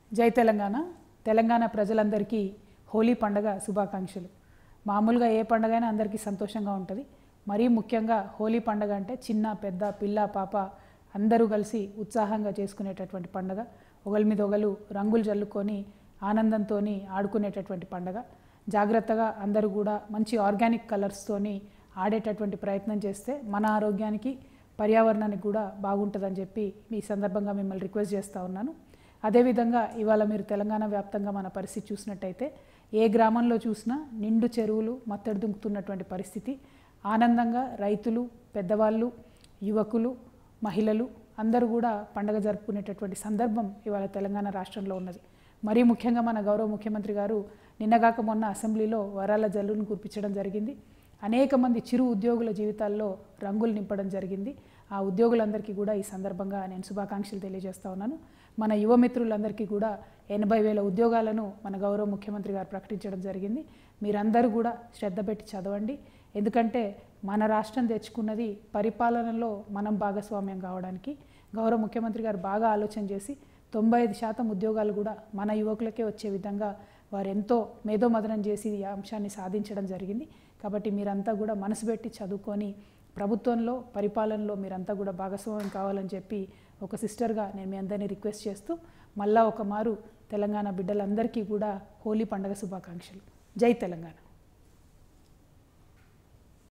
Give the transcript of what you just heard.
జై తెలంగాణ తెలంగాణ ప్రజలందరికీ హోలీ పండగ శుభాకాంక్షలు మామూలుగా ఏ పండగ అయినా అందరికీ సంతోషంగా ఉంటుంది మరీ ముఖ్యంగా హోలీ పండగ అంటే చిన్న పెద్ద పిల్ల పాప అందరూ కలిసి ఉత్సాహంగా చేసుకునేటటువంటి పండగ ఒకరి మీద ఒకరు రంగులు జల్లుకొని ఆనందంతో ఆడుకునేటటువంటి పండగ జాగ్రత్తగా అందరూ కూడా మంచి ఆర్గానిక్ కలర్స్తోని ఆడేటటువంటి ప్రయత్నం చేస్తే మన ఆరోగ్యానికి పర్యావరణానికి కూడా బాగుంటుందని చెప్పి ఈ సందర్భంగా మిమ్మల్ని రిక్వెస్ట్ చేస్తూ ఉన్నాను అదేవిధంగా ఇవాళ మీరు తెలంగాణ వ్యాప్తంగా మన పరిస్థితి చూసినట్టయితే ఏ గ్రామంలో చూసినా నిండు చెరువులు మత్తడి దుంకుతున్నటువంటి పరిస్థితి ఆనందంగా రైతులు పెద్దవాళ్ళు యువకులు మహిళలు అందరూ కూడా పండగ జరుపుకునేటటువంటి సందర్భం ఇవాళ తెలంగాణ రాష్ట్రంలో ఉన్నది మరీ ముఖ్యంగా మన గౌరవ ముఖ్యమంత్రి గారు నిన్నగాక మొన్న అసెంబ్లీలో వరాల జల్లును కురిపించడం జరిగింది అనేక మంది చిరు ఉద్యోగుల జీవితాల్లో రంగులు నింపడం జరిగింది ఆ ఉద్యోగులందరికీ కూడా ఈ సందర్భంగా నేను శుభాకాంక్షలు తెలియజేస్తా ఉన్నాను మన యువ మిత్రులందరికీ కూడా ఎనభై వేల ఉద్యోగాలను మన గౌరవ ముఖ్యమంత్రి గారు ప్రకటించడం జరిగింది మీరందరూ కూడా శ్రద్ధ పెట్టి చదవండి ఎందుకంటే మన రాష్ట్రం తెచ్చుకున్నది పరిపాలనలో మనం భాగస్వామ్యం కావడానికి గౌరవ ముఖ్యమంత్రి గారు బాగా ఆలోచన చేసి తొంభై ఐదు శాతం ఉద్యోగాలు కూడా మన యువకులకే వచ్చే విధంగా వారు ఎంతో మేధోమదనం చేసి ఈ అంశాన్ని సాధించడం జరిగింది కాబట్టి మీరంతా కూడా మనసు పెట్టి చదువుకొని ప్రభుత్వంలో పరిపాలనలో మీరంతా కూడా భాగస్వామ్యం కావాలని చెప్పి ఒక సిస్టర్గా నేను మీ అందరినీ రిక్వెస్ట్ చేస్తూ మళ్ళా ఒక మారు తెలంగాణ బిడ్డలందరికీ కూడా హోలీ పండగ శుభాకాంక్షలు జై తెలంగాణ